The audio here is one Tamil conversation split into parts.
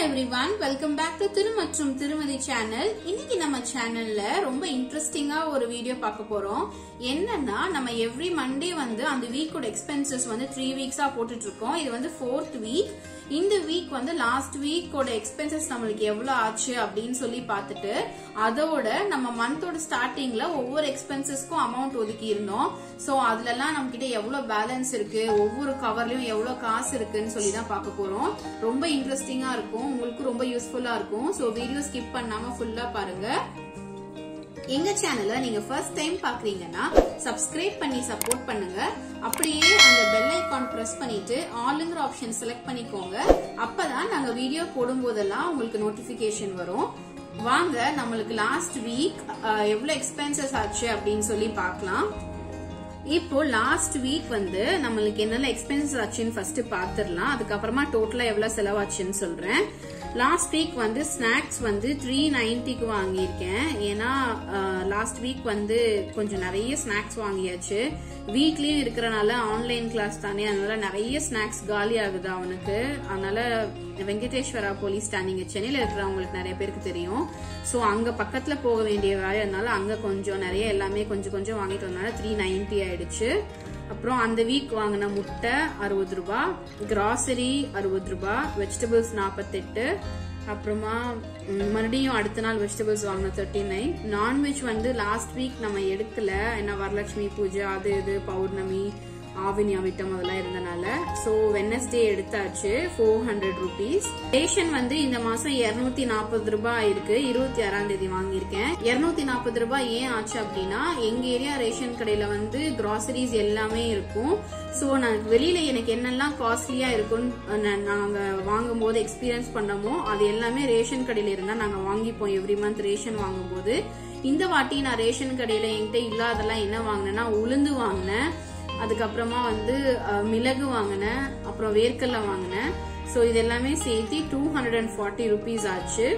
எவ்ரிவன் வெல்கம் பேக் டு திரு மற்றும் திருமதி சேனல் இன்னைக்கு நம்ம சேனல்ல ரொம்ப இன்ட்ரெஸ்டிங்கா ஒரு வீடியோ பார்க்க போறோம் என்னன்னா நம்ம எவ்ரி மண்டே வந்து அந்த வீக்கோட எக்ஸ்பென்சஸ் வந்து த்ரீ வீக்ஸா போட்டுட்டு இருக்கோம் இது வந்து ஃபோர்த் வீக் இந்த வீக் வந்து லாஸ்ட் வீக்கோட எக்ஸ்பென்சஸ் நம்மளுக்கு எவ்வளவு ஆச்சு அப்படின்னு சொல்லி பார்த்துட்டு அதோட நம்ம மந்தோட ஸ்டார்டிங்ல ஒவ்வொரு எக்ஸ்பென்சஸ்க்கும் அமௌண்ட் ஒதுக்கி இருந்தோம் சோ அதுல எல்லாம் நம்ம கிட்ட எவ்வளவு பேலன்ஸ் இருக்கு ஒவ்வொரு கவர்லயும் எவ்வளவு காசு இருக்குன்னு சொல்லி தான் பார்க்க போறோம் ரொம்ப இன்ட்ரெஸ்டிங்கா இருக்கும் உங்களுக்கு ரொம்ப யூஸ்ஃபுல்லா இருக்கும் சோ வீடியோ ஸ்கிப் பண்ணாம ஃபுல்லா பாருங்க எங்க சேனலை நீங்க ஃபர்ஸ்ட் டைம் பாக்குறீங்கன்னா சப்ஸ்கிரைப் பண்ணி சப்போர்ட் பண்ணுங்க அப்படியே அந்த பெல் ஐகான் பிரஸ் பண்ணிட்டு ஆளுங்கிற ஆப்ஷன் செலக்ட் பண்ணிக்கோங்க அப்பதான் நாங்க வீடியோ போடும் போதெல்லாம் உங்களுக்கு நோட்டிபிகேஷன் வரும் வாங்க நம்மளுக்கு லாஸ்ட் வீக் எவ்வளவு எக்ஸ்பென்சஸ் ஆச்சு அப்படின்னு சொல்லி பார்க்கலாம் இப்போ லாஸ்ட் வீக் வந்து நம்மளுக்கு என்னென்ன எக்ஸ்பென்சஸ் ஆச்சுன்னு ஃபர்ஸ்ட் பாத்துரலாம் அதுக்கப்புறமா டோட்டலா எவ்வளவு செலவாச்சுன்னு சொல்றேன் லாஸ்ட் வீக் வந்து ஸ்நாக்ஸ் வந்து த்ரீ நைன்டிக்கு வாங்கியிருக்கேன் ஏன்னா லாஸ்ட் வீக் வந்து கொஞ்சம் நிறைய ஸ்நாக்ஸ் வாங்கியாச்சு வீட்லயும் இருக்கிறனால ஆன்லைன் கிளாஸ் தானே அதனால நிறைய ஸ்நாக்ஸ் காலி ஆகுது அவனுக்கு அதனால வெங்கடேஸ்வரா போலீஸ் ஸ்டாண்டிங் சென்னையில இருக்கிறவங்களுக்கு நிறைய பேருக்கு தெரியும் சோ அங்க பக்கத்துல போக வேண்டிய வேலை அதனால அங்க கொஞ்சம் நிறைய எல்லாமே கொஞ்சம் கொஞ்சம் வாங்கிட்டு வந்தனால த்ரீ நைன்டி ஆயிடுச்சு அப்புறம் அந்த வீக் வாங்கின முட்டை அறுபது ரூபா கிராசரி அறுபது ரூபா வெஜிடபிள்ஸ் நாற்பத்தெட்டு அப்புறமா மறுபடியும் அடுத்த நாள் வெஜிடபிள்ஸ் வாங்கின தேர்ட்டி நைன் நான்வெஜ் வந்து லாஸ்ட் வீக் நம்ம எடுக்கல ஏன்னா வரலட்சுமி பூஜை அது இது பௌர்ணமி ஆவினி அவிட்டம் அதெல்லாம் இருந்தனால சோ வெனஸ்டே எடுத்தாச்சு ஃபோர் ஹண்ட்ரட் ருபீஸ் ரேஷன் வந்து இந்த மாசம் இருநூத்தி நாற்பது ரூபாய் இருக்கு இருபத்தி ஆறாம் தேதி வாங்கியிருக்கேன் இருநூத்தி நாற்பது ரூபாய் ஏன் ஆச்சு அப்படின்னா எங்க ஏரியா ரேஷன் கடையில வந்து கிராசரிஸ் எல்லாமே இருக்கும் சோ நான் வெளியில எனக்கு என்னெல்லாம் காஸ்ட்லியா இருக்கும்னு நாங்க வாங்கும் போது எக்ஸ்பீரியன்ஸ் பண்ணமோ அது எல்லாமே ரேஷன் கடையில இருந்தா நாங்க வாங்கிப்போம் எவ்ரி மந்த் ரேஷன் வாங்கும் போது இந்த வாட்டி நான் ரேஷன் கடையில என்கிட்ட இல்லாதெல்லாம் என்ன வாங்கினேன்னா உளுந்து வாங்கினேன் அதுக்கப்புறமா வந்து மிளகு வாங்கினேன் அப்புறம் வேர்க்கடலை வாங்கினேன் ஸோ இது எல்லாமே சேர்த்து two hundred and forty rupees ஆச்சு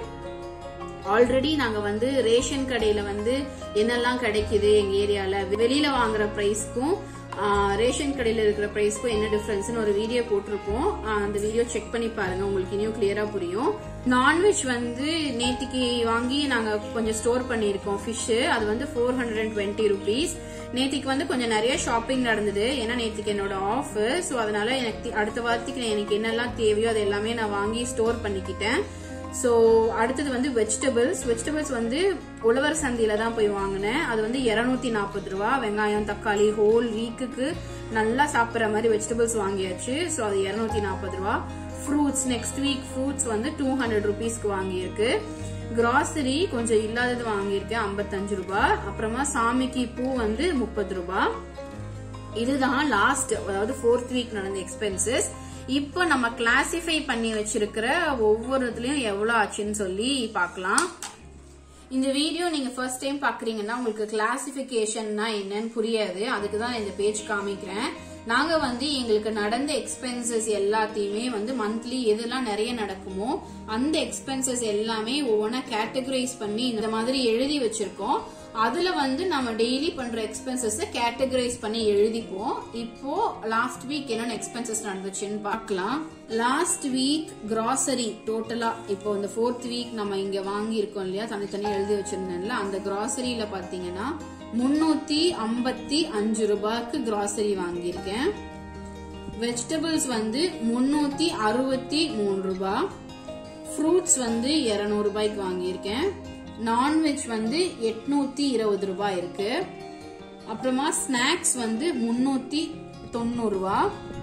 ஆல்ரெடி நாங்க வந்து ரேஷன் கடையில வந்து என்னெல்லாம் கிடைக்குது எங்க ஏரியால வெளியில வாங்குற பிரைஸ்க்கும் ரேஷன் கடையில இருக்கிற பிரைஸ்க்கும் என்ன டிஃபரன்ஸ்னு ஒரு வீடியோ போட்டிருப்போம் அந்த வீடியோ செக் பண்ணி பாருங்க உங்களுக்கு இன்னும் கிளியரா புரியும் நான்வெஜ் வந்து நேத்திக்கு வாங்கி நாங்க கொஞ்சம் ஸ்டோர் பண்ணிருக்கோம் ஃபிஷ் அது வந்து four hundred and twenty rupees நேத்திக்கு வந்து கொஞ்சம் நிறைய ஷாப்பிங் நடந்தது ஏன்னா நேத்திக்கு என்னோட ஆஃப் ஸோ அதனால எனக்கு அடுத்த வாரத்துக்கு எனக்கு என்னெல்லாம் தேவையோ அது எல்லாமே நான் வாங்கி ஸ்டோர் பண்ணிக்கிட்டேன் ஸோ அடுத்தது வந்து வெஜிடபிள்ஸ் வெஜிடபிள்ஸ் வந்து உழவர் சந்தையில தான் போய் வாங்கினேன் அது வந்து இருநூத்தி நாற்பது ரூபா வெங்காயம் தக்காளி ஹோல் வீக்குக்கு நல்லா சாப்பிட்ற மாதிரி வெஜிடபிள்ஸ் வாங்கியாச்சு ஸோ அது இருநூத்தி நாற்பது ரூபா ஃப்ரூட்ஸ் நெக்ஸ்ட் வீக் ஃப்ரூட்ஸ் வந்து டூ ஹண்ட்ரட் ருபீஸ்க்கு வாங்கியிருக்கு கிராசரி கொஞ்சம் இல்லாதது வாங்கியிருக்கேன் ஐம்பத்தஞ்சு ரூபாய் அப்புறமா சாமிக்கு பூ வந்து முப்பது ரூபாய் இதுதான் லாஸ்ட் அதாவது ஃபோர்த் வீக் நடந்த எக்ஸ்பென்சஸ் இப்போ நம்ம கிளாசிஃபை பண்ணி வச்சிருக்கிற ஒவ்வொரு இதுலயும் எவ்வளவு ஆச்சுன்னு சொல்லி பார்க்கலாம் இந்த வீடியோ நீங்க ஃபர்ஸ்ட் டைம் பாக்குறீங்கன்னா உங்களுக்கு கிளாசிபிகேஷன்னா என்னன்னு புரியாது அதுக்கு தான் இந்த பேஜ் காமிக்கிறேன் நாங்க வந்து எங்களுக்கு நடந்த எக்ஸ்பென்சஸ் எல்லாத்தையுமே வந்து மந்த்லி எதெல்லாம் நிறைய நடக்குமோ அந்த எக்ஸ்பென்சஸ் எல்லாமே ஒவ்வொன்றா கேட்டகரைஸ் பண்ணி இந்த மாதிரி எழுதி வச்சிருக்கோம் அதுல வந்து நம்ம டெய்லி பண்ற எக்ஸ்பென்சஸ் கேட்டகரைஸ் பண்ணி எழுதிப்போம் இப்போ லாஸ்ட் வீக் என்னென்ன எக்ஸ்பென்சஸ் நடந்துச்சுன்னு பார்க்கலாம் லாஸ்ட் வீக் கிராசரி டோட்டலா இப்போ இந்த ஃபோர்த் வீக் நம்ம இங்க வாங்கி இருக்கோம் இல்லையா தனித்தனியா எழுதி வச்சிருந்தேன்ல அந்த கிராசரியில பாத்தீங்கன்னா முன்னூத்தி ஐம்பத்தி அஞ்சு ரூபாய்க்கு கிராசரி வாங்கியிருக்கேன் வெஜிடபிள்ஸ் வந்து முன்னூத்தி அறுபத்தி மூணு ரூபாய் ஃப்ரூட்ஸ் வந்து இருநூறு ரூபாய்க்கு வாங்கியிருக்கேன் நான்வெஜ் வந்து எட்நூத்தி இருபது ரூபாய் இருக்கு அப்புறமா ஸ்நாக்ஸ் வந்து முன்னூத்தி தொண்ணூறு ரூபாய்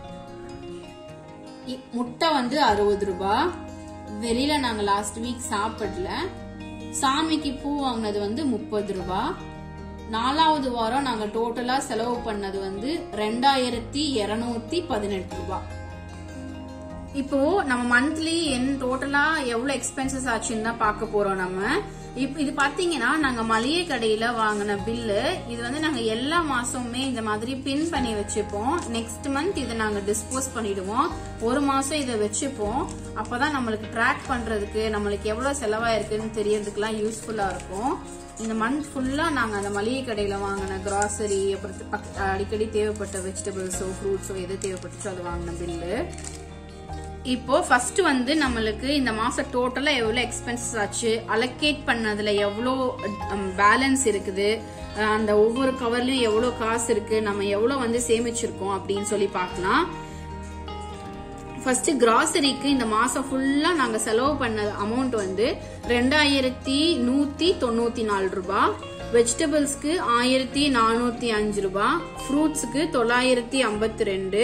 முட்டை வந்து அறுபது ரூபாய் வெளியில நாங்க லாஸ்ட் வீக் சாப்பிடல சாமிக்கு பூ வாங்கினது வந்து முப்பது ரூபாய் நாலாவது வாரம் நாங்க டோட்டலா செலவு பண்ணது வந்து ரெண்டாயிரத்தி இருநூத்தி பதினெட்டு ரூபாய் இப்போ நம்ம மந்த்லி என் டோட்டலா எவ்வளவு எக்ஸ்பென்சஸ் ஆச்சுன்னு தான் பார்க்க போறோம் நம்ம இப்போ இது பாத்தீங்கன்னா நாங்க மளிகை கடையில வாங்கின பில்லு இது வந்து நாங்க எல்லா மாசமுமே இந்த மாதிரி பின் பண்ணி வச்சுப்போம் நெக்ஸ்ட் மந்த் இதை நாங்க டிஸ்போஸ் பண்ணிடுவோம் ஒரு மாசம் இதை வச்சுப்போம் அப்பதான் நம்மளுக்கு ட்ராக் பண்றதுக்கு நம்மளுக்கு எவ்வளவு செலவாயிருக்குன்னு தெரியறதுக்குலாம் யூஸ்ஃபுல்லா இருக்கும் இந்த மந்த் ஃபுல்லா நாங்க அந்த மளிகை கடையில வாங்கின கிராசரி அப்புறம் அடிக்கடி தேவைப்பட்ட வெஜிடபிள்ஸோ ஃப்ரூட்ஸோ எது தேவைப்பட்டுச்சோ அது வாங்கின பில்லு இப்போ ஃபர்ஸ்ட் வந்து நம்மளுக்கு இந்த மாசம் டோட்டலா எவ்வளவு எக்ஸ்பென்சஸ் ஆச்சு அலோகேட் பண்ணதுல எவ்வளோ பேலன்ஸ் இருக்குது அஹ் அந்த ஒவ்வொரு கவர்லயும் எவ்வளவு காசு இருக்கு நம்ம எவ்வளவு வந்து சேமிச்சிருக்கோம் அப்படின்னு சொல்லி பார்க்கலாம் ஃபர்ஸ்ட் கிராசரிக்கு இந்த மாசம் ஃபுல்லா நாங்க செலவு பண்ண அமௌண்ட் வந்து ரெண்டாயிரத்தி நூத்தி தொண்ணூத்தி நாலு ரூபாய் வெஜிடபிள்ஸ்க்கு ஆயிரத்தி நானூத்தி அஞ்சு ரூபாய் ஃப்ரூட்ஸுக்கு தொள்ளாயிரத்தி ஐம்பத்தி ரெண்டு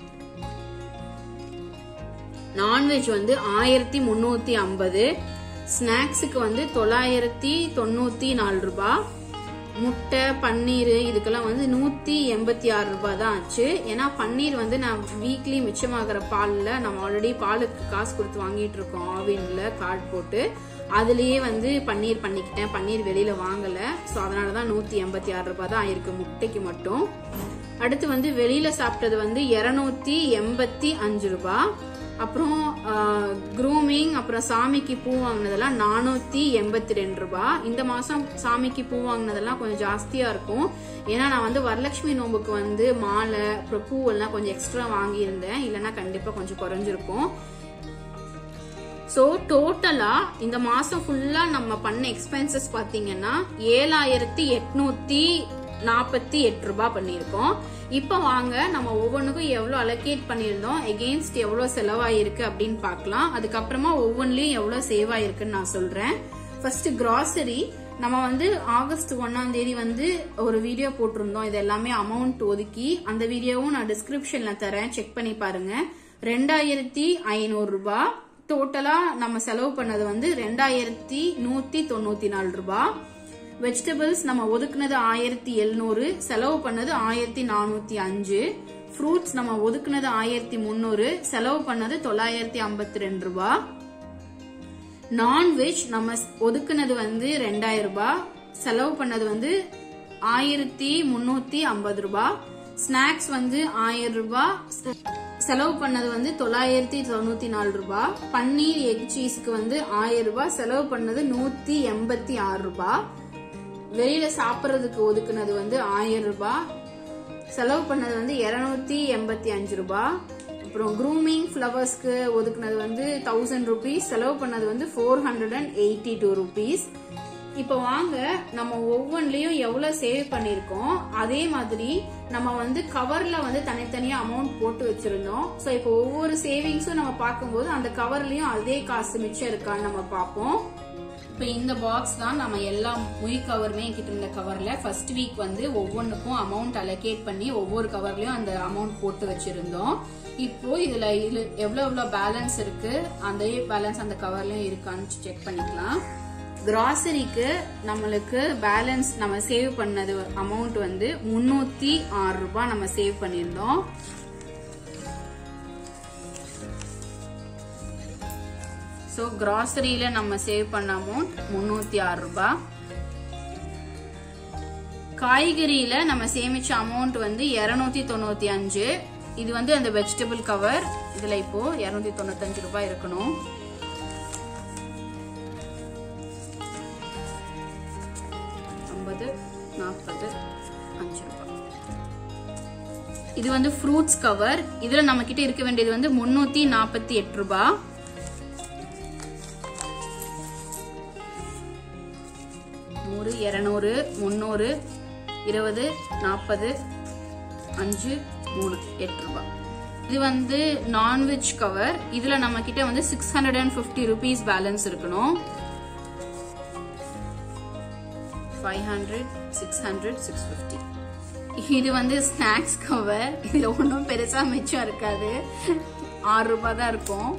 நான்வெஜ் வந்து ஆயிரத்தி முன்னூத்தி ஐம்பது ஸ்நாக்ஸுக்கு வந்து தொள்ளாயிரத்தி தொண்ணூத்தி நாலு ரூபாய் முட்டை பன்னீர் இதுக்கெல்லாம் வந்து நூத்தி எண்பத்தி ஆறு ரூபாய் தான் ஆச்சு ஏன்னா பன்னீர் வந்து நான் வீக்லி மிச்சமாகிற பால்ல நம்ம ஆல்ரெடி பாலுக்கு காசு கொடுத்து வாங்கிட்டு இருக்கோம் ஆவின்ல கார்டு போட்டு அதுலயே வந்து பன்னீர் பண்ணிக்கிட்டேன் பன்னீர் வெளியில வாங்கல ஸோ அதனாலதான் நூத்தி எண்பத்தி ஆறு ரூபாய் தான் ஆயிருக்கு முட்டைக்கு மட்டும் அடுத்து வந்து வெளியில சாப்பிட்டது வந்து இருநூத்தி எண்பத்தி அஞ்சு ரூபாய் அப்புறம் க்ரூமிங் அப்புறம் சாமிக்கு பூ வாங்கினதெல்லாம் நானூத்தி எண்பத்தி ரெண்டு ரூபாய் இந்த மாசம் சாமிக்கு பூ வாங்கினதெல்லாம் கொஞ்சம் ஜாஸ்தியா இருக்கும் ஏன்னா நான் வந்து வரலட்சுமி நோம்புக்கு வந்து மாலை அப்புறம் பூவெல்லாம் கொஞ்சம் எக்ஸ்ட்ரா வாங்கியிருந்தேன் இல்லைன்னா கண்டிப்பா கொஞ்சம் குறைஞ்சிருக்கும் ஸோ டோட்டலா இந்த மாசம் ஃபுல்லா நம்ம பண்ண எக்ஸ்பென்சஸ் பாத்தீங்கன்னா ஏழாயிரத்தி எட்நூத்தி நாற்பத்தி எட்டு ரூபாய் பண்ணியிருக்கோம் இப்போ வாங்க நம்ம ஒவ்வொன்றுக்கும் எவ்வளோ அலோகேட் பண்ணியிருந்தோம் எகெயின்ஸ்ட் எவ்வளோ செலவாயிருக்கு அப்படின்னு பார்க்கலாம் அதுக்கப்புறமா ஒவ்வொன்றிலையும் எவ்வளோ சேவ் ஆயிருக்குன்னு நான் சொல்றேன் ஃபர்ஸ்ட் கிராசரி நம்ம வந்து ஆகஸ்ட் ஒன்னாம் தேதி வந்து ஒரு வீடியோ போட்டிருந்தோம் இது எல்லாமே அமௌண்ட் ஒதுக்கி அந்த வீடியோவும் நான் டிஸ்கிரிப்ஷன்ல தரேன் செக் பண்ணி பாருங்க ரெண்டாயிரத்தி ஐநூறு ரூபாய் டோட்டலா நம்ம செலவு பண்ணது வந்து ரெண்டாயிரத்தி நூத்தி தொண்ணூத்தி நாலு ரூபாய் வெஜிடபிள்ஸ் நம்ம ஒதுக்குனது ஆயிரத்தி எழுநூறு செலவு பண்ணது ஆயிரத்தி நானூத்தி அஞ்சு ஃப்ரூட்ஸ் நம்ம ஒதுக்குனது ஆயிரத்தி முந்நூறு செலவு பண்ணது தொள்ளாயிரத்தி ஐம்பத்தி ரெண்டு ரூபாய் நான்வெஜ் நம்ம ஒதுக்குனது வந்து ரெண்டாயிரம் ரூபாய் செலவு பண்ணது வந்து ஆயிரத்தி முன்னூத்தி ஐம்பது ரூபாய் ஸ்நாக்ஸ் வந்து ஆயிரம் ரூபாய் செலவு பண்ணது வந்து தொள்ளாயிரத்தி தொண்ணூத்தி நாலு ரூபாய் பன்னீர் எக் சீஸ்க்கு வந்து ஆயிரம் ரூபாய் செலவு பண்ணது நூத்தி எண்பத்தி ஆறு ரூபாய் வெளியில சாப்பிட்றதுக்கு ஒதுக்குனது வந்து ஆயிரம் ரூபாய் செலவு பண்ணது வந்து இருநூத்தி எண்பத்தி அஞ்சு ரூபாய் அப்புறம் க்ரூமிங் ஃப்ளவர்ஸ்க்கு ஒதுக்குனது வந்து தௌசண்ட் ருபீஸ் செலவு பண்ணது வந்து four hundred and eighty two rupees இப்போ வாங்க நம்ம ஒவ்வொன்றிலையும் எவ்வளவு சேவ் பண்ணிருக்கோம் அதே மாதிரி நம்ம வந்து கவர்ல வந்து தனித்தனியா அமௌண்ட் போட்டு வச்சிருந்தோம் ஸோ இப்போ ஒவ்வொரு சேவிங்ஸும் நம்ம பார்க்கும்போது அந்த கவர்லயும் அதே காசு மிச்சம் இருக்கான்னு நம்ம பார்ப்போம் இப்போ இந்த பாக்ஸ் தான் நம்ம எல்லா முய் கவருமே கிட்ட இருந்த கவர்ல ஃபர்ஸ்ட் வீக் வந்து ஒவ்வொன்றுக்கும் அமௌண்ட் அலோகேட் பண்ணி ஒவ்வொரு கவர்லயும் அந்த அமௌண்ட் போட்டு வச்சிருந்தோம் இப்போ இதுல இதுல எவ்வளவு எவ்வளவு பேலன்ஸ் இருக்கு அதே பேலன்ஸ் அந்த கவர்லயும் இருக்கான்னு செக் பண்ணிக்கலாம் கிராசரிக்கு நம்மளுக்கு பேலன்ஸ் நம்ம சேவ் பண்ணது அமௌண்ட் வந்து முன்னூத்தி ஆறு ரூபாய் நம்ம சேவ் பண்ணியிருந்தோம் ஸோ கிராசரியில நம்ம சேவ் பண்ண அமௌண்ட் முன்னூத்தி ஆறு ரூபாய் காய்கறியில நம்ம சேமிச்ச அமௌண்ட் வந்து இருநூத்தி தொண்ணூத்தி அஞ்சு இது வந்து அந்த வெஜிடபிள் கவர் இதுல இப்போ இருநூத்தி தொண்ணூத்தஞ்சு ரூபாய் இருக்கணும் ஐம்பது நாற்பது அஞ்சு ரூபாய் இது வந்து ஃப்ரூட்ஸ் கவர் இதுல நம்ம கிட்ட இருக்க வேண்டியது வந்து முன்னூத்தி நாற்பத்தி எட்டு ரூபாய் நூறு இரநூறு முந்நூறு இருபது நாற்பது அஞ்சு மூணு எட்டு ரூபாய் இது வந்து நான்வெஜ் கவர் இதுல நம்ம கிட்ட வந்து six hundred and fifty rupees balance இருக்கணும் five hundred six hundred six fifty இது வந்து ஸ்நாக்ஸ் கவர் இதுல ஒன்றும் பெருசா மிச்சம் இருக்காது ஆறு ரூபாய் தான் இருக்கும்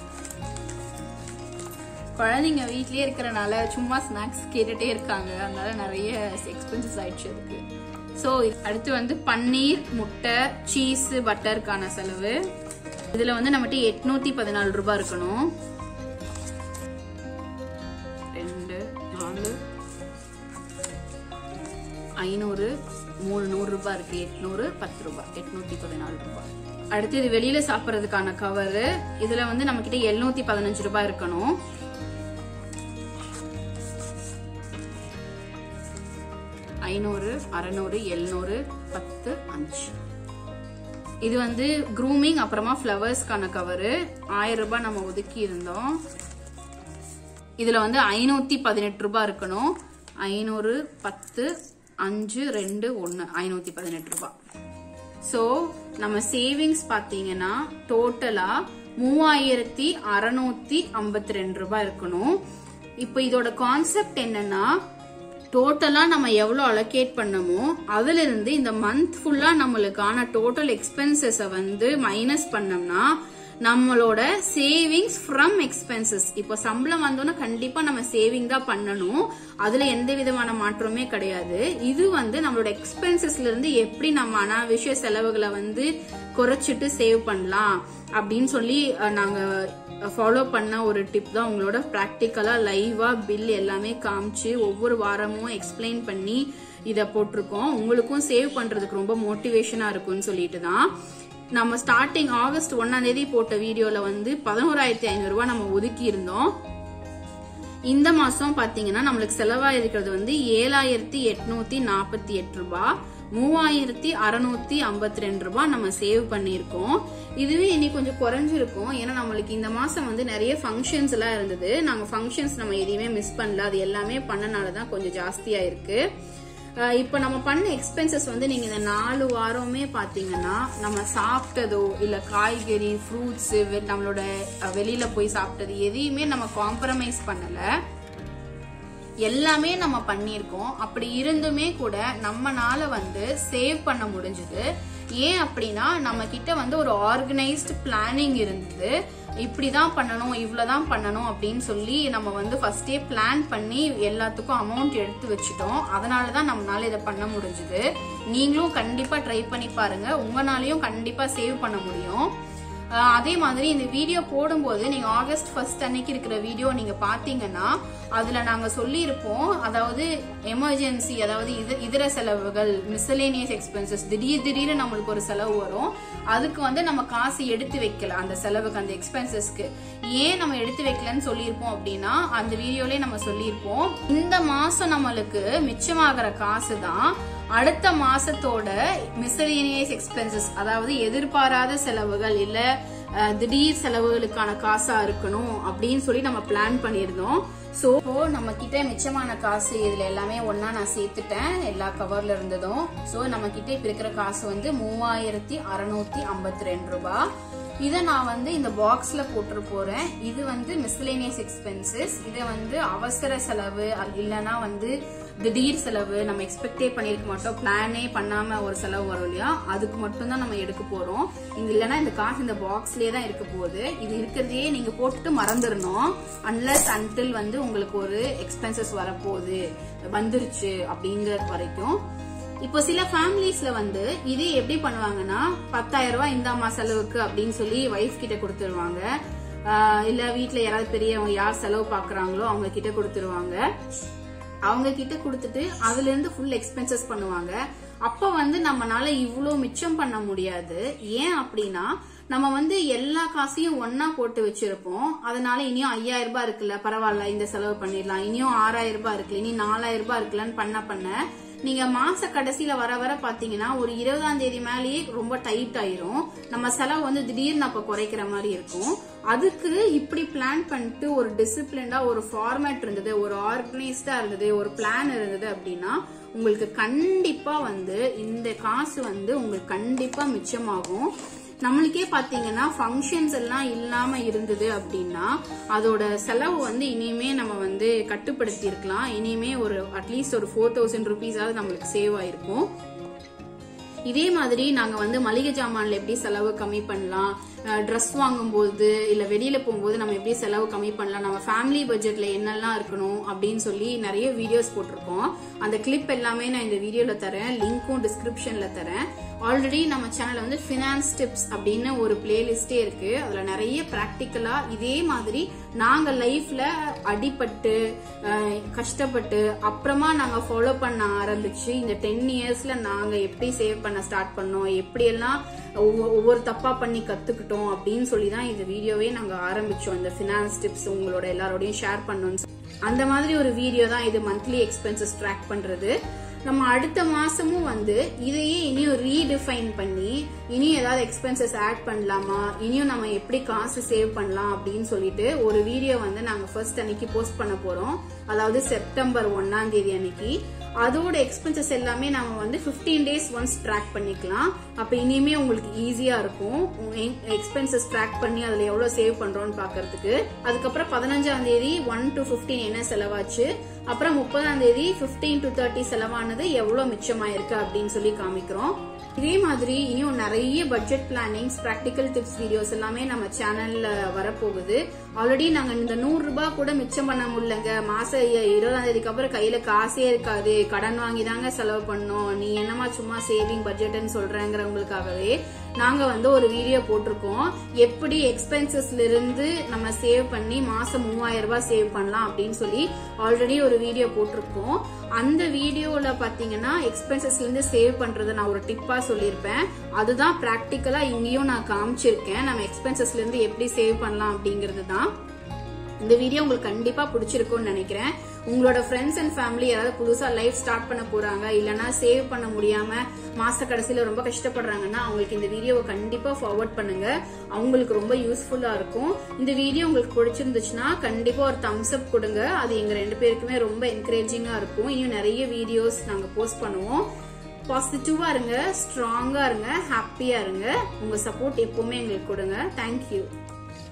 குழந்தைங்க வீட்லயே இருக்கிறனால சும்மா ஸ்நாக்ஸ் கேட்டுட்டே இருக்காங்க அதனால நிறைய எக்ஸ்பென்சஸ் ஆயிடுச்சு அதுக்கு ஸோ அடுத்து வந்து பன்னீர் முட்டை சீஸ் பட்டருக்கான செலவு இதுல வந்து நம்மகிட்ட எட்நூத்தி பதினாலு ரூபாய் இருக்கணும் ரெண்டு நாலு ஐநூறு மூணு நூறு ரூபாய் இருக்கு எட்நூறு பத்து ரூபாய் எட்நூத்தி பதினாலு ரூபாய் அடுத்து இது வெளியில சாப்பிட்றதுக்கான கவரு இதுல வந்து நம்ம கிட்ட எழுநூத்தி பதினஞ்சு ரூபாய் இருக்கணும் ஐநூறு அறநூறு எழுநூறு பத்து அஞ்சு இது வந்து க்ரூமிங் அப்புறமா ஃப்ளவர்ஸ்க்கான கவரு ஆயிரம் ரூபாய் நம்ம ஒதுக்கி இருந்தோம் இதுல வந்து ஐநூத்தி பதினெட்டு ரூபாய் இருக்கணும் ஐநூறு பத்து அஞ்சு ரெண்டு ஒன்னு ஐநூத்தி பதினெட்டு ரூபாய் ஸோ நம்ம சேவிங்ஸ் பார்த்தீங்கன்னா டோட்டலா மூவாயிரத்தி அறநூத்தி ஐம்பத்தி ரெண்டு ரூபாய் இருக்கணும் இப்போ இதோட கான்செப்ட் என்னன்னா டோட்டலா நம்ம எவ்வளவு அலோகேட் பண்ணமோ அதுல இருந்து இந்த மந்த் ஃபுல்லா நம்மளுக்கான டோட்டல் எக்ஸ்பென்சஸ வந்து மைனஸ் பண்ணோம்னா நம்மளோட சேவிங்ஸ் ஃப்ரம் எக்ஸ்பென்சஸ் இப்போ சம்பளம் வந்தோன்னா கண்டிப்பா நம்ம சேவிங் தான் பண்ணணும் அதுல எந்த விதமான மாற்றமே கிடையாது இது வந்து நம்மளோட எக்ஸ்பென்சஸ்ல இருந்து எப்படி நம்ம அனாவசிய செலவுகளை வந்து குறைச்சிட்டு சேவ் பண்ணலாம் அப்படின்னு சொல்லி அஹ், நாங்க ஃபாலோ பண்ண ஒரு டிப் தான் உங்களோட ப்ராக்டிக்கலா லைவா பில் எல்லாமே காமிச்சு ஒவ்வொரு வாரமும் எக்ஸ்பிளைன் பண்ணி இதை போட்டிருக்கோம் உங்களுக்கும் சேவ் பண்றதுக்கு ரொம்ப மோட்டிவேஷனா இருக்கும்னு சொல்லிட்டு தான் நம்ம ஸ்டார்டிங் ஆகஸ்ட் ஒன்னாம் தேதி போட்ட வீடியோல வந்து பதினோராயிரத்தி ஐநூறு ரூபாய் நம்ம ஒதுக்கி இருந்தோம் இந்த மாசம் பாத்தீங்கன்னா நம்மளுக்கு செலவா இருக்கிறது வந்து ஏழாயிரத்தி எட்நூத்தி நாற்பத்தி எட்டு ரூபாய் மூவாயிரத்தி அறுநூத்தி ஐம்பத்தி ரெண்டு ரூபாய் நம்ம சேவ் பண்ணியிருக்கோம் இதுவே இனி கொஞ்சம் குறைஞ்சிருக்கும் ஏன்னா நம்மளுக்கு இந்த மாசம் வந்து நிறைய ஃபங்க்ஷன்ஸ் எல்லாம் இருந்தது நாங்க ஃபங்க்ஷன்ஸ் நம்ம எதையுமே மிஸ் பண்ணல அது எல்லாமே பண்ணனால தான் கொஞ்சம் ஜாஸ்தியா இருக்கு அஹ் இப்ப நம்ம பண்ண எக்ஸ்பென்சஸ் வந்து நீங்க இந்த நாலு வாரமே பாத்தீங்கன்னா நம்ம சாப்பிட்டதோ இல்ல காய்கறி ஃப்ரூட்ஸ் நம்மளோட அஹ், வெளியில போய் சாப்பிட்டது எதையுமே நம்ம காம்ப்ரமைஸ் பண்ணல எல்லாமே நம்ம பண்ணியிருக்கோம் அப்படி இருந்துமே கூட நம்மனால வந்து சேவ் பண்ண முடிஞ்சது ஏன் அப்படின்னா நம்ம கிட்ட வந்து ஒரு ஆர்கனைஸ்டு பிளானிங் இருந்தது இப்படிதான் பண்ணணும் இவ்வளவுதான் பண்ணணும் அப்படின்னு சொல்லி நம்ம வந்து ஃபர்ஸ்டே பிளான் பண்ணி எல்லாத்துக்கும் அமௌண்ட் எடுத்து வச்சுட்டோம் அதனால தான் நம்மளால இதை பண்ண முடிஞ்சது நீங்களும் கண்டிப்பா ட்ரை பண்ணி பாருங்க உங்களாலையும் கண்டிப்பா சேவ் பண்ண முடியும் அஹ் அதே மாதிரி இந்த வீடியோ போடும்போது நீங்க ஆகஸ்ட் ஃபர்ஸ்ட் அன்னைக்கு இருக்கிற வீடியோ நீங்க பாத்தீங்கன்னா அதுல நாங்க சொல்லியிருப்போம் அதாவது எமர்ஜென்சி அதாவது இது- இதர செலவுகள் மிசலேனியஸ் எக்ஸ்பென்சஸ் திடீர் திடீர்னு நம்மளுக்கு ஒரு செலவு வரும் அதுக்கு வந்து நம்ம காசு எடுத்து வைக்கல அந்த செலவுக்கு அந்த எக்ஸ்பென்சஸ்க்கு ஏன் நம்ம எடுத்து வைக்கலன்னு சொல்லியிருப்போம் அப்படின்னா அந்த வீடியோலயே நம்ம சொல்லியிருப்போம் இந்த மாசம் நம்மளுக்கு மிச்சமாகிற காசு தான் அடுத்த மாசத்தோட மிசலேனியஸ் எக்ஸ்பென்சஸ் அதாவது எதிர்பாராத செலவுகள் இல்ல அஹ், திடீர் செலவுகளுக்கான காசா இருக்கணும் அப்படின்னு சொல்லி நம்ம பிளான் பண்ணியிருந்தோம் சோ நம்ம கிட்ட மிச்சமான காசு இதுல எல்லாமே ஒன்னா நான் சேர்த்துட்டேன் எல்லா கவர்ல இருந்ததும் சோ நம்ம கிட்ட இப்ப இருக்கிற காசு வந்து மூவாயிரத்தி அறுநூத்தி ஐம்பத்தி ரெண்டு ரூபாய் இதை நான் வந்து இந்த பாக்ஸ்ல போட்டு போறேன் இது வந்து மிஸ்லேனியஸ் எக்ஸ்பென்சஸ் இதை வந்து அவசர செலவு அது இல்லைன்னா வந்து திடீர் செலவு நம்ம எக்ஸ்பெக்டே பண்ணிருக்க மாட்டோம் பிளானே பண்ணாம ஒரு செலவு வரும் இல்லையா அதுக்கு மட்டும் தான் நம்ம எடுக்க போறோம் இது இல்லைன்னா இந்த காசு இந்த பாக்ஸ்லயே தான் இருக்க போகுது இது இருக்கிறதையே நீங்க போட்டுட்டு மறந்துடணும் அன்லஸ் அன்டில் வந்து உங்களுக்கு ஒரு எக்ஸ்பென்சஸ் வரப்போகுது வந்துருச்சு அப்படிங்கிற வரைக்கும் இப்போ சில ஃபேமிலிஸ்ல வந்து இது எப்படி பண்ணுவாங்கன்னா பத்தாயிரம் ரூபாய் இந்தாம்மா செலவுக்கு அப்படின்னு சொல்லி ஒய்ஃப் கிட்ட கொடுத்துருவாங்க ஆஹ் இல்ல வீட்ல யாராவது பெரியவங்க யார் செலவு பாக்குறாங்களோ அவங்க கிட்ட கொடுத்துருவாங்க அவங்க கிட்ட கொடுத்துட்டு அதுல இருந்து ஃபுல் எக்ஸ்பென்சஸ் பண்ணுவாங்க அப்ப வந்து நம்மனால இவ்ளோ மிச்சம் பண்ண முடியாது ஏன் அப்படின்னா நம்ம வந்து எல்லா காசையும் ஒன்னா போட்டு வச்சிருப்போம் அதனால இனியும் ஐயாயிரம் ரூபாய் இருக்குல்ல பரவாயில்ல இந்த செலவு பண்ணிடலாம் இனியும் ஆறாயிரம் ரூபாய் இருக்குல்ல இனி நாலாயிரம் ரூபாய் இருக்குல்லன்னு பண்ண பண்ண நீங்க மாச கடைசியில வர வர பாத்தீங்கன்னா ஒரு இருபதாம் தேதி மேலேயே ரொம்ப டைட் ஆயிரும் நம்ம செலவு வந்து திடீர்னு அப்ப குறைக்கிற மாதிரி இருக்கும் அதுக்கு இப்படி பிளான் பண்ணிட்டு ஒரு டிசிப்ளின்டா ஒரு ஃபார்மேட் இருந்தது ஒரு ஆர்கனைஸ்டா இருந்தது ஒரு பிளான் இருந்தது அப்படின்னா உங்களுக்கு கண்டிப்பா வந்து இந்த காசு வந்து உங்களுக்கு கண்டிப்பா மிச்சமாகும் நம்மளுக்கே பாத்தீங்கன்னா ஃபங்க்ஷன்ஸ் எல்லாம் இல்லாம இருந்தது அப்படின்னா அதோட செலவு வந்து இனிமே நம்ம வந்து கட்டுப்படுத்தி இருக்கலாம் இனிமே ஒரு அட்லீஸ்ட் ஒரு ஃபோர் தௌசண்ட் ருபீஸாவது நம்மளுக்கு சேவ் ஆயிருக்கும் இதே மாதிரி நாங்க வந்து மளிகை ஜாமான்ல எப்படி செலவு கம்மி பண்ணலாம் ட்ரெஸ் வாங்கும்போது இல்ல வெளியில போகும்போது நம்ம எப்படி செலவு கம்மி பண்ணலாம் நம்ம ஃபேமிலி பட்ஜெட்ல என்னெல்லாம் இருக்கணும் அப்படின்னு சொல்லி நிறைய வீடியோஸ் போட்டிருக்கோம் அந்த கிளிப் எல்லாமே நான் இந்த வீடியோல தரேன் லிங்க்கும் டிஸ்கிரிப்ஷன்ல தரேன் ஆல்ரெடி நம்ம சேனல்ல வந்து ஃபினான்ஸ் டிப்ஸ் அப்படின்னு ஒரு பிளேலிஸ்டே இருக்கு அதுல நிறைய பிராக்டிக்கலா இதே மாதிரி நாங்க லைஃப்ல அடிபட்டு அஹ், கஷ்டப்பட்டு அப்புறமா நாங்க ஃபாலோ பண்ண ஆரம்பிச்சு இந்த டென் இயர்ஸ்ல நாங்க எப்படி சேவ் பண்ண ஸ்டார்ட் பண்ணோம் எப்படியெல்லாம் ஒவ்வொ- ஒவ்வொரு தப்பா பண்ணி கத்துக்கிட்டோம் அப்படின்னு சொல்லி தான் இந்த வீடியோவே நாங்க ஆரம்பிச்சோம் இந்த ஃபினான்ஸ் டிப்ஸ் உங்களோட எல்லாரோடையும் ஷேர் பண்ணோம்னு சொல்லி. அந்த மாதிரி ஒரு வீடியோ தான் இது மந்த்லி எக்ஸ்பென்சஸ் ட்ராக் பண்றது நம்ம அடுத்த மாசமும் வந்து இதையே இனியும் ரீடிஃபைன் பண்ணி இனியும் ஏதாவது எக்ஸ்பென்சஸ் ஆட் பண்ணலாமா இனியும் நம்ம எப்படி காசு சேவ் பண்ணலாம் அப்படின்னு சொல்லிட்டு ஒரு வீடியோ வந்து நாங்க ஃபர்ஸ்ட் அன்னைக்கு போஸ்ட் பண்ண போறோம் அதாவது செப்டம்பர் ஒன்னாம் தேதி அன்னைக்கு அதோட எக்ஸ்பென்சஸ் எல்லாமே நம்ம வந்து 15 டேஸ் ஒன்ஸ் ட்ராக் பண்ணிக்கலாம் அப்ப இனிமே உங்களுக்கு ஈஸியா இருக்கும் எக்ஸ்பென்சஸ் ட்ராக் பண்ணி அதுல எவ்வளவு சேவ் பண்றோம்னு பாக்குறதுக்கு அதுக்கப்புறம் பதினஞ்சாம் தேதி ஒன் டு 15 என்ன செலவாச்சு அப்புறம் முப்பதாம் தேதி 15 டு தேர்ட்டி செலவானது எவ்வளவு மிச்சமாயிருக்கு அப்படின்னு சொல்லி காமிக்கிறோம் இதே மாதிரி இனியும் நிறைய budget plannings practical tips videos எல்லாமே நம்ம சேனல்ல வரப்போகுது ஆல்ரெடி நாங்க இந்த நூறு ரூபாய் கூட மிச்சம் பண்ண முடியலங்க மாசம் இருபதாம் தேதிக்கு அப்புறம் கையில காசே இருக்காது கடன் வாங்கி தாங்க செலவு பண்ணோம் நீ என்னமா சும்மா சேவிங் பட்ஜெட்னு சொல்றேங்கிறவங்களுக்காகவே நாங்க வந்து ஒரு வீடியோ போட்டிருக்கோம் எப்படி எக்ஸ்பென்சஸ்ல இருந்து நம்ம சேவ் பண்ணி மாசம் மூவாயிரம் ரூபாய் சேவ் பண்ணலாம் அப்படின்னு சொல்லி ஆல்ரெடி ஒரு வீடியோ போட்டிருக்கோம் அந்த வீடியோல பாத்தீங்கன்னா எக்ஸ்பென்சஸ்ல இருந்து சேவ் பண்றதை நான் ஒரு டிப்பா சொல்லியிருப்பேன் அதுதான் பிராக்டிக்கலா இங்கேயும் நான் காமிச்சிருக்கேன் நம்ம எக்ஸ்பென்சஸ்ல இருந்து எப்படி சேவ் பண்ணலாம் அப்படிங்கிறது தான் இந்த வீடியோ உங்களுக்கு கண்டிப்பா பிடிச்சிருக்கும்னு நினைக்கிறேன் உங்களோட ஃப்ரெண்ட்ஸ் அண்ட் ஃபேமிலி யாராவது புதுசா லைஃப் ஸ்டார்ட் பண்ண போறாங்க இல்லனா சேவ் பண்ண முடியாம மாச கடைசியில ரொம்ப கஷ்டப்படுறாங்கன்னா அவங்களுக்கு இந்த வீடியோவை கண்டிப்பா ஃபார்வர்ட் பண்ணுங்க அவங்களுக்கு ரொம்ப யூஸ்ஃபுல்லா இருக்கும் இந்த வீடியோ உங்களுக்கு பிடிச்சிருந்துச்சுன்னா கண்டிப்பா ஒரு தம்ஸ் அப் கொடுங்க அது எங்க ரெண்டு பேருக்குமே ரொம்ப என்கரேஜிங்கா இருக்கும் இன்னும் நிறைய வீடியோஸ் நாங்க போஸ்ட் பண்ணுவோம் பாசிட்டிவா இருங்க ஸ்ட்ராங்கா இருங்க ஹாப்பியா இருங்க உங்க சப்போர்ட் எப்பவுமே எங்களுக்கு கொடுங்க தேங்க்யூ